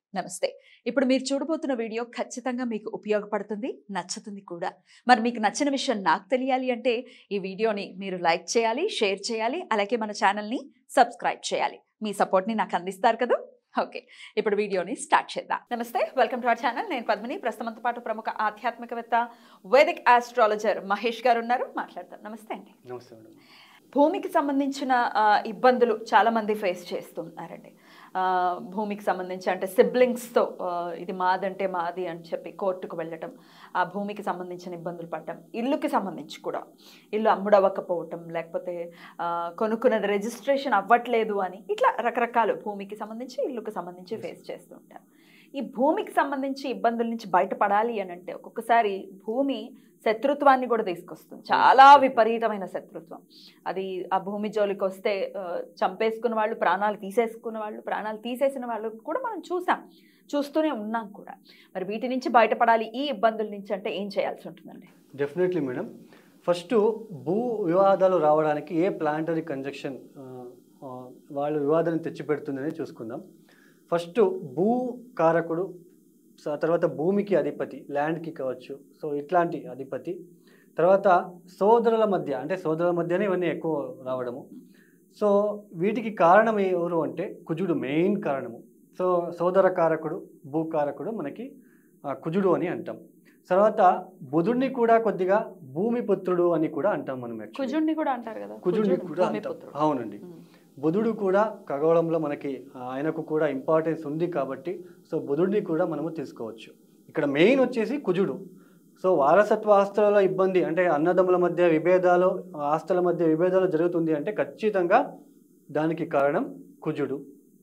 నమస్తే ఇప్పుడు మీరు చూడబోతున్న వీడియో ఖచ్చితంగా మీకు ఉపయోగపడుతుంది నచ్చుతుంది కూడా మరి మీకు నచ్చిన విషయం నాకు తెలియాలి అంటే ఈ వీడియోని మీరు లైక్ చేయాలి షేర్ చేయాలి అలాగే మన ఛానల్ని సబ్స్క్రైబ్ చేయాలి మీ సపోర్ట్ని నాకు అందిస్తారు కదా ఓకే ఇప్పుడు వీడియోని స్టార్ట్ చేద్దాం నమస్తే వెల్కమ్ టు అవర్ ఛానల్ నేను పద్మిని ప్రస్తుతంతో పాటు ప్రముఖ ఆధ్యాత్మికవేత్త వేదిక్ ఆస్ట్రాలజర్ మహేష్ గారు ఉన్నారు మాట్లాడతారు నమస్తే అండి నమస్తే మేడం భూమికి సంబంధించిన ఆ, ఇబ్బందులు చాలా మంది ఫేస్ చేస్తున్నారండి ఆ, భూమికి సంబంధించి అంటే సిబ్లింగ్స్తో ఇది మాదంటే మాది అని చెప్పి కోర్టుకు వెళ్ళటం ఆ భూమికి సంబంధించిన ఇబ్బందులు పడటం ఇల్లుకి సంబంధించి కూడా ఇల్లు అమ్ముడవ్వకపోవటం లేకపోతే ఆ, కొనుక్కున్నది రిజిస్ట్రేషన్ అవ్వట్లేదు అని ఇట్లా రకరకాలు భూమికి సంబంధించి ఇల్లుకి సంబంధించి ఫేస్ చేస్తూ ఉంటారు ఈ భూమికి సంబంధించి ఇబ్బందుల నుంచి బయటపడాలి అని అంటే ఒక్కొక్కసారి భూమి శత్రుత్వాన్ని కూడా తీసుకొస్తుంది చాలా విపరీతమైన శత్రుత్వం అది ఆ భూమి జోలికి వస్తే ఆ, చంపేసుకున్న వాళ్ళు ప్రాణాలు తీసేసుకున్న వాళ్ళు ప్రాణాలు తీసేసిన వాళ్ళు కూడా మనం చూసాం చూస్తూనే ఉన్నాం కూడా మరి వీటి నుంచి బయటపడాలి ఈ ఇబ్బందుల నుంచి అంటే ఏం చేయాల్సి ఉంటుందండి డెఫినెట్లీ మేడం ఫస్ట్ భూ వివాదాలు రావడానికి ఏ ప్లాంటరీ కంజక్షన్ వాళ్ళు వివాదాన్ని తెచ్చిపెడుతుందని చూసుకుందాం ఫస్ట్ భూ కారకుడు సో ఆ తర్వాత భూమికి అధిపతి ల్యాండ్కి కావచ్చు సో ఇట్లాంటి అధిపతి తర్వాత సోదరుల మధ్య అంటే సోదరుల మధ్యనే ఇవన్నీ ఎక్కువ రావడము సో వీటికి కారణం ఎవరు అంటే కుజుడు మెయిన్ కారణము సో సోదర కారకుడు భూకారకుడు మనకి ఆ, కుజుడు అని అంటాం తర్వాత బుధుడిని కూడా కొద్దిగా భూమి పుత్రుడు అని కూడా అంటాం మనం actually. కుజుడిని కూడా అంటారు కదా కుజుడిని కుజుడు, కూడా అంటాం భూమిపుత్రుడు. అవునండి ఉమ్. బుధుడు కూడా ఖగోళంలో మనకి ఆయనకు కూడా ఇంపార్టెన్స్ ఉంది కాబట్టి సో బుధుడిని కూడా మనము తీసుకోవచ్చు ఇక్కడ మెయిన్ వచ్చేసి కుజుడు సో వారసత్వ ఆస్తులలో ఇబ్బంది అంటే అన్నదమ్ముల మధ్య విభేదాలు ఆస్తుల మధ్య విభేదాలు జరుగుతుంది అంటే ఖచ్చితంగా దానికి కారణం కుజుడు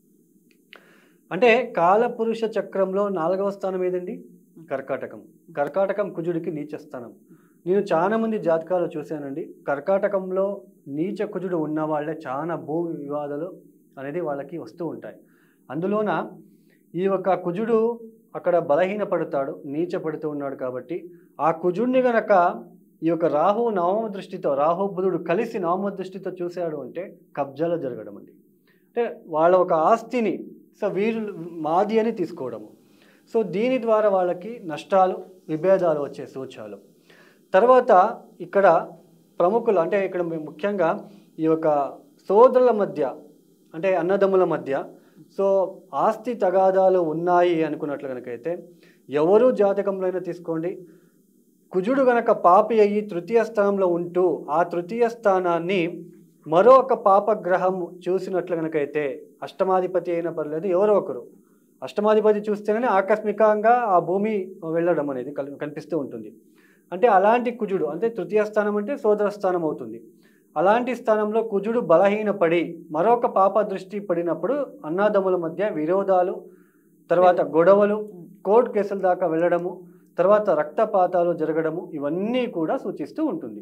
అంటే కాలపురుష చక్రంలో నాలుగవ స్థానం ఏదండి కర్కాటకం కర్కాటకం కుజుడికి నీచ స్థానం నేను చాలా మంది జాతకాలు చూశానండి కర్కాటకంలో నీచ కుజుడు ఉన్న వాళ్ళే చాలా భూ వివాదాలు అనేది వాళ్ళకి వస్తూ ఉంటాయి అందులోన ఈ యొక్క కుజుడు అక్కడ బలహీనపడతాడు నీచ పడుతూ ఉన్నాడు కాబట్టి ఆ కుజుడిని గనక ఈ యొక్క రాహు నవమ దృష్టితో రాహు బుధుడు కలిసి నవమ దృష్టితో చూశాడు అంటే కబ్జాలు జరగడం అండి అంటే వాళ్ళ ఒక ఆస్తిని సో వీరు మాది అని తీసుకోవడము సో దీని ద్వారా వాళ్ళకి నష్టాలు విభేదాలు వచ్చే సూచాలు తర్వాత ఇక్కడ ప్రముఖులు అంటే ఇక్కడ ముఖ్యంగా ఈ యొక్క సోదరుల మధ్య అంటే అన్నదమ్ముల మధ్య సో ఆస్తి తగాదాలు ఉన్నాయి అనుకున్నట్లు కనుకైతే ఎవరు జాతకంలో అయినా తీసుకోండి కుజుడు గనక పాపి అయ్యి తృతీయ స్థానంలో ఉంటూ ఆ తృతీయ స్థానాన్ని మరొక పాపగ్రహం చూసినట్లు కనుకైతే అష్టమాధిపతి అయినా పర్లేదు ఎవరో ఒకరు అష్టమాధిపతి చూస్తేనే ఆకస్మికంగా ఆ భూమి వెళ్ళడం అనేది కల్- కనిపిస్తూ ఉంటుంది అంటే అలాంటి కుజుడు అంటే తృతీయ స్థానం అంటే సోదర స్థానం అవుతుంది అలాంటి స్థానంలో కుజుడు బలహీనపడి మరొక పాప దృష్టి పడినప్పుడు అన్నాదమ్ముల మధ్య విరోధాలు తర్వాత గొడవలు కోర్టు కేసుల దాకా వెళ్ళడము తర్వాత రక్తపాతాలు జరగడము ఇవన్నీ కూడా సూచిస్తూ ఉంటుంది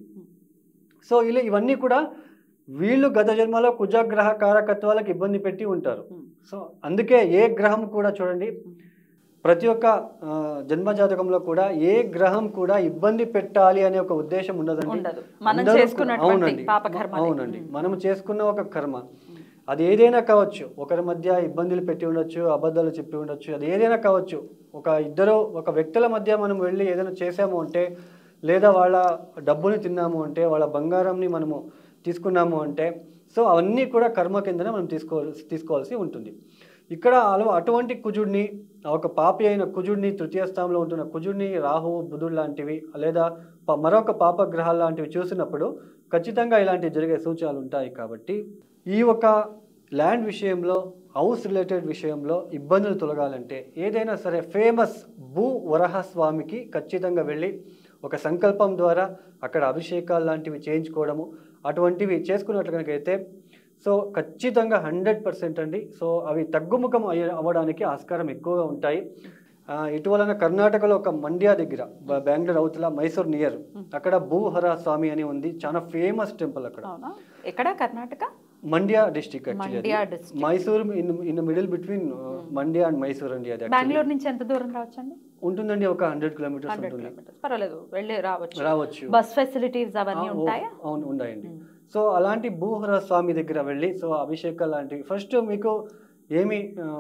సో ఇలా ఇవన్నీ కూడా వీళ్ళు గత జన్మలో కుజగ్రహ కారకత్వాలకు ఇబ్బంది పెట్టి ఉంటారు ఉమ్. సో అందుకే ఏ గ్రహం కూడా చూడండి ప్రతి ఒక్క ఆ, జన్మ జాతకంలో కూడా ఏ గ్రహం కూడా ఇబ్బంది పెట్టాలి అనే ఒక ఉద్దేశం ఉండదండి ఉండదు మనం అందరూ కూడా- చేసుకున్నటువంటి అవునండి. పాపకర్మ అవునండి మనం చేసుకున్న ఒక కర్మ అది ఏదైనా కావచ్చు ఒకరి మధ్య ఇబ్బందులు పెట్టి ఉండొచ్చు అబద్ధాలు చెప్పి ఉండొచ్చు అది ఏదైనా కావచ్చు ఒక ఇద్దరు ఒక వ్యక్తుల మధ్య మనం వెళ్ళి ఏదైనా చేసాము అంటే లేదా వాళ్ళ డబ్బుని తిన్నాము అంటే వాళ్ళ బంగారంని మనము తీసుకున్నాము అంటే సో అవన్నీ కూడా కర్మ కిందనే మనం తీసుకోవాల్సి తీసుకోవాల్సి ఉంటుంది ఇక్కడ అలా అటువంటి కుజుడిని ఒక పాపి అయిన కుజుడిని తృతీయ స్థానంలో ఉంటున్న కుజుడిని రాహు బుధుడు లాంటివి లేదా ప- మరొక పాపగ్రహాలు లాంటివి చూసినప్పుడు ఖచ్చితంగా ఇలాంటివి జరిగే సూచనలు ఉంటాయి కాబట్టి ఈ ఒక ల్యాండ్ విషయంలో హౌస్ రిలేటెడ్ విషయంలో ఇబ్బందులు తొలగాలంటే ఏదైనా సరే ఫేమస్ భూ వరహ స్వామికి ఖచ్చితంగా వెళ్ళి ఒక సంకల్పం ద్వారా అక్కడ అభిషేకాలు లాంటివి చేయించుకోవడము అటువంటివి చేసుకున్నట్లు కనుకైతే సో ఖచ్చితంగా హండ్రెడ్ పర్సెంట్ అండి సో అవి తగ్గుముఖం అయ్య అవ్వడానికి ఆస్కారం ఎక్కువగా ఉంటాయి ఆ, ఇటీవలన కర్ణాటకలో ఒక మండ్యా దగ్గర బ- బెంగళూరు అవతల మైసూర్ నియర్ అక్కడ భూహర స్వామి అని ఉంది చాలా ఫేమస్ టెంపుల్ అక్కడ అవునా ఎక్కడ Karnataka Mandya district Mandya district. Mysore in in middle between Mandya and Mysore అండి అది actually. బెంగళూరు నుంచి ఎంత దూరం రావచ్చండి ఉంటుందండి ఒక హండ్రెడ్ కిలోమీటర్స్ హండ్రెడ్ ఉంటుంది కిలోమీటర్స్ పర్వాలేదు వెళ్ళి రావచ్చు రావచ్చు బస్ ఫెసిలిటీస్ అవన్నీ ఆ, ఓ- ఉంటాయా అవును ఉన్నాయండి సో అలాంటి భూహర స్వామి దగ్గర వెళ్ళి సో అభిషేకాలు లాంటివి ఫస్ట్ మీకు ఏమి ఆ,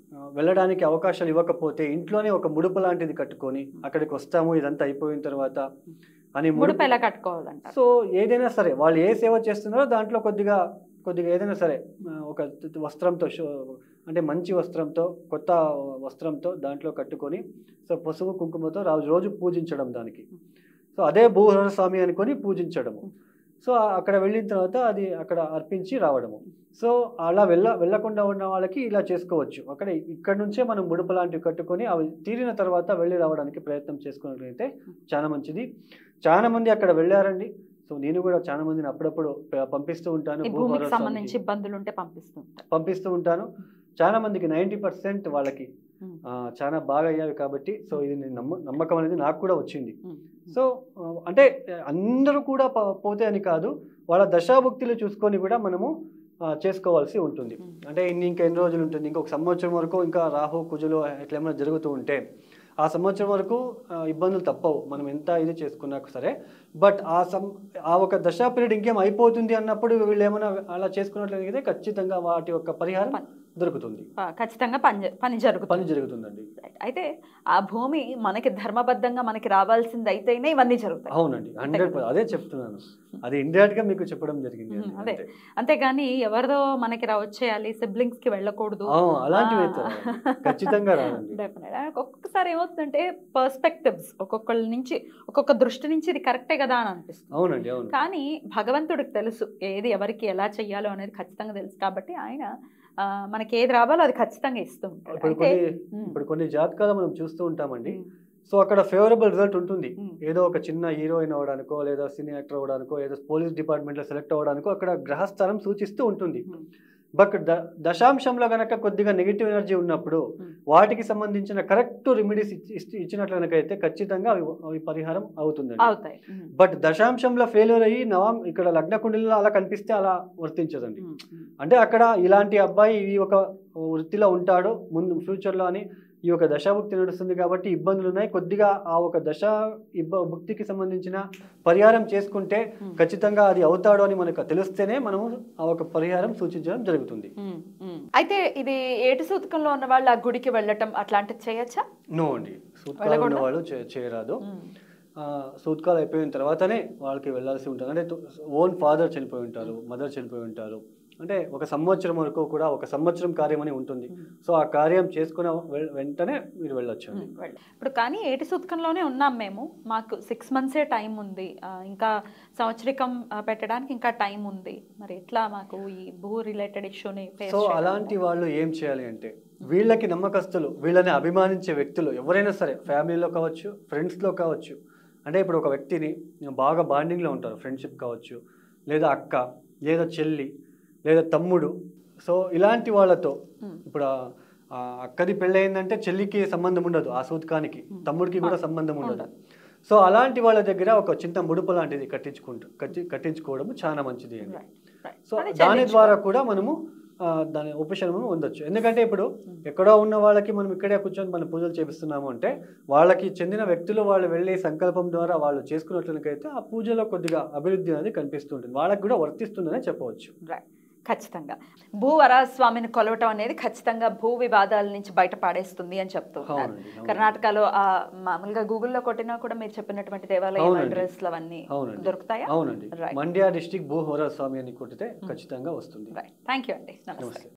ఆ, వెళ్ళడానికి అవకాశాలు ఇవ్వకపోతే ఇంట్లోనే ఒక ముడుపు లాంటిది కట్టుకొని అక్కడికి వస్తాము ఇదంతా అయిపోయిన తర్వాత అని ముడుపు ముడుపు ఎలా కట్టుకోవాలంటారు సో ఏదైనా సరే వాళ్ళు ఏ సేవ చేస్తున్నారో దాంట్లో కొద్దిగా కొద్దిగా ఏదైనా సరే ఆ, ఒక త- వస్త్రంతో షో అంటే మంచి వస్త్రంతో కొత్త వస్త్రంతో దాంట్లో కట్టుకొని సో పసుపు కుంకుమతో రోజు రోజు పూజించడం దానికి సో అదే భూహర స్వామి అనుకొని పూజించడము సో ఆ- అక్కడ వెళ్ళిన తర్వాత అది అక్కడ అర్పించి రావడము సో అలా వెళ్ళ వెళ్ళకుండా ఉన్న వాళ్ళకి ఇలా చేసుకోవచ్చు అక్కడ ఇక్కడ నుంచే మనం ముడుపు లాంటివి కట్టుకొని అవి తీరిన తర్వాత వెళ్ళి రావడానికి ప్రయత్నం చేసుకున్నట్లయితే చాలా మంచిది చాలా మంది అక్కడ వెళ్ళారండి సో నేను కూడా చాలా మందిని అప్పుడప్పుడు ప- పంపిస్తూ ఉంటాను ఈ భూభారత భూమికి స్వామికి సంబంధించి ఇబ్బందులు ఉంటే పంపిస్తూ ఉంటారు పంపిస్తూ ఉంటాను చాలా మందికి నైంటీ పర్సెంట్ వాళ్ళకి ఉమ్. ఆ, చాలా బాగా అయ్యావి కాబట్టి సో ఇది నేను నమ్మ నమ్మకం అనేది నాకు కూడా వచ్చింది ఉమ్. సో ఆ, అంటే ఆ, అందరూ కూడా ప- పోతే అని కాదు వాళ్ళ దశాభుక్తులు చూసుకొని కూడా మనము ఆ, చేసుకోవాల్సి ఉంటుంది ఉమ్. అంటే ఇన్ని ఇంకా ఎన్ని రోజులు ఉంటుంది ఇంకొక సంవత్సరం వరకు ఇంకా రాహు కుజులు ఇట్లా ఏమైనా జరుగుతూ ఉంటే ఆ సంవత్సరం వరకు ఆ, ఇబ్బందులు తప్పవు మనం ఎంత ఇది చేసుకున్నా సరే బట్ ఆ సం ఆ ఒక దశా పీరియడ్ ఇంకేం అయిపోతుంది అన్నప్పుడు వీళ్ళు ఏమైనా అలా చేసుకున్నట్లయితే ఖచ్చితంగా వాటి యొక్క పరిహారం పని. దొరుకుతుంది ఆ, ఖచ్చితంగా పని జ- పని జరుగుతుంది పని జరుగుతుందండి Right. అయితే ఆ భూమి మనకి ధర్మబద్ధంగా మనకి రావాల్సింది అయితేనే ఇవన్నీ జరుగుతాయి అవునండి హండ్రెడ్ అదే చెప్తున్నాను అది ఇండైరెక్ట్ గా మీకు చెప్పడం జరిగింది ఉమ్, అండి, అదే. అంతే. అంతేగాని ఎవరిదో మనకి రా వచ్చేయాలి సిబ్లింగ్స్ కి వెళ్ళకూడదు ఆ, అలాంటివి ఆ. అయితే రావండి. ఖచ్చితంగా రాదండి Definitely. ఒక్కొక్కసారి ఏమవుతుందంటే పర్స్పెక్టివ్స్ ఒక్కొక్కళ్ళ నుంచి ఒక్కొక్క దృష్టి నుంచి ఇది కరెక్టే కదా అని అనిపిస్తుంది అవునండి అవును కానీ భగవంతుడికి తెలుసు ఏది ఎవరికి ఎలా చెయ్యాలో అనేది ఖచ్చితంగా తెలుసు కాబట్టి ఆయన ఆ, మనకి ఏది రావాలో అది ఖచ్చితంగా ఇస్తూ ఉంటాడు ఇప్పుడు అయితే కొన్ని ఉమ్, ఇప్పుడు కొన్ని జాతకాలు మనం చూస్తూ ఉంటామండి ఉమ్, సో అక్కడ ఫేవరబుల్ రిజల్ట్ ఉంటుంది ఉమ్, ఏదో ఒక చిన్న హీరోయిన్ అవ్వడానికో లేదా సినీ యాక్టర్ అవ్వడానికో ఏదో పోలీస్ డిపార్ట్మెంట్లో సెలెక్ట్ అవ్వడానికో అక్కడ గ్రహస్థానం సూచిస్తూ ఉంటుంది ఉమ్, బట్ ద దశాంశంలో గనక కొద్దిగా నెగిటివ్ ఎనర్జీ ఉన్నప్పుడు ఉమ్. వాటికి సంబంధించిన కరెక్ట్ రెమెడీస్ ఇచ్చినట్లు కనుకైతే ఖచ్చితంగా అవి అవి పరిహారం అవుతుందండి అవుతాయి ఉమ్, బట్ దశాంశంలో ఫెయిల్యూర్ అయ్యి నవం ఇక్కడ లగ్న కుండలిలో అలా కనిపిస్తే అలా వర్తించదండి ఉమ్, ఉమ్. అంటే అక్కడ ఇలాంటి అబ్బాయి ఈ ఒక వృత్తిలో ఉంటాడు ముందు ఫ్యూచర్లో అని ఈ యొక్క దశాభుక్తి నడుస్తుంది కాబట్టి ఇబ్బందులు ఉన్నాయి కొద్దిగా ఆ ఒక దశ ఇబ్బ భుక్తికి సంబంధించిన పరిహారం చేసుకుంటే Hmm. ఖచ్చితంగా అది అవుతాడు అని మనకు తెలిస్తేనే మనము ఆ ఒక పరిహారం సూచించడం జరుగుతుంది ఉమ్, ఉమ్. అయితే ఇది ఏటి సూతకంలో ఉన్న వాళ్ళు ఆ గుడికి వెళ్ళటం అట్లాంటిది చేయొచ్చా నో అండి సూత్కాలు ఉన్న వెళ్ళకూడదా? వాళ్ళు చే- చేయరాదు ఉమ్, ఆ, సూత్కాలు అయిపోయిన తర్వాతనే వాళ్ళకి వెళ్ళాల్సి ఉంటుంది అంటే ఓన్ ఫాదర్ చనిపోయి ఉంటారు మదర్ చనిపోయి ఉంటారు అంటే ఒక సంవత్సరం వరకు కూడా ఒక సంవత్సరం కార్యం అని ఉంటుంది ఉమ్. సో ఆ కార్యం చేసుకున్న వె- వెంటనే మీరు వెళ్ళొచ్చు అండి ఉమ్, వెళ్ళు. ఇప్పుడు కానీ ఏటి సూతకంలోనే ఉన్నాం మేము మాకు సిక్స్ మంత్సే టైం ఉంది ఆ, ఇంకా సంవత్సరికం ఆ, పెట్టడానికి ఇంకా టైం ఉంది మరి ఎట్లా మాకు ఈ భూ రిలేటెడ్ ఇష్యూని సో అలాంటి వాళ్ళు ఏం చేయాలి అంటే వీళ్ళకి నమ్మకస్తులు వీళ్ళని అభిమానించే వ్యక్తులు ఎవరైనా సరే ఫ్యామిలీలో కావచ్చు ఫ్రెండ్స్లో కావచ్చు అంటే ఇప్పుడు ఒక వ్యక్తిని బాగా బాండింగ్లో ఉంటారు ఫ్రెండ్షిప్ కావచ్చు లేదా అక్క లేదా చెల్లి లేదా తమ్ముడు సో ఇలాంటి వాళ్ళతో ఇప్పుడు ఆ- ఆ అక్కది పెళ్ళయిందంటే చెల్లికి సంబంధం ఉండదు ఆ సూతకానికి తమ్ముడికి కూడా సంబంధం ఉండదు సో అలాంటి వాళ్ళ దగ్గర ఒక చిన్న ముడుపు లాంటిది కట్టించుకుంటూ కట్టి కట్టించుకోవడం చాలా మంచిది అండి సో దాని ద్వారా కూడా మనము ఆ, దాని ఉపశమనం పొందొచ్చు ఎందుకంటే ఇప్పుడు ఎక్కడో ఉన్న వాళ్ళకి మనం ఇక్కడే కూర్చొని మనం పూజలు చేపిస్తున్నాము అంటే వాళ్ళకి చెందిన వ్యక్తులు వాళ్ళు వెళ్ళి సంకల్పం ద్వారా వాళ్ళు చేసుకున్నట్లయితే ఆ పూజలో కొద్దిగా అభివృద్ధి అనేది కనిపిస్తుంటుంది వాళ్ళకి కూడా వర్తిస్తుందనే చెప్పవచ్చు రైట్ ఖచ్చితంగా భూ వరాస్వామిని కొలవటం అనేది ఖచ్చితంగా భూ వివాదాల నుంచి బయట పాడేస్తుంది అని చెప్తూ ఉన్నారు అవునండి, అవును. కర్ణాటకలో ఆ మామూలుగా గూగుల్లో కొట్టినా కూడా మీరు చెప్పినటువంటి దేవాలయం అవునండి. అడ్రస్లు అవన్నీ అవునండి దొరుకుతాయా అవునండి Right. మండ్యా డిస్టిక్ భూహోర స్వామి అని కొట్టితే ఖచ్చితంగా వస్తుంది రైట్ థ్యాంక్ యూ అండి నమస్తే నమస్తే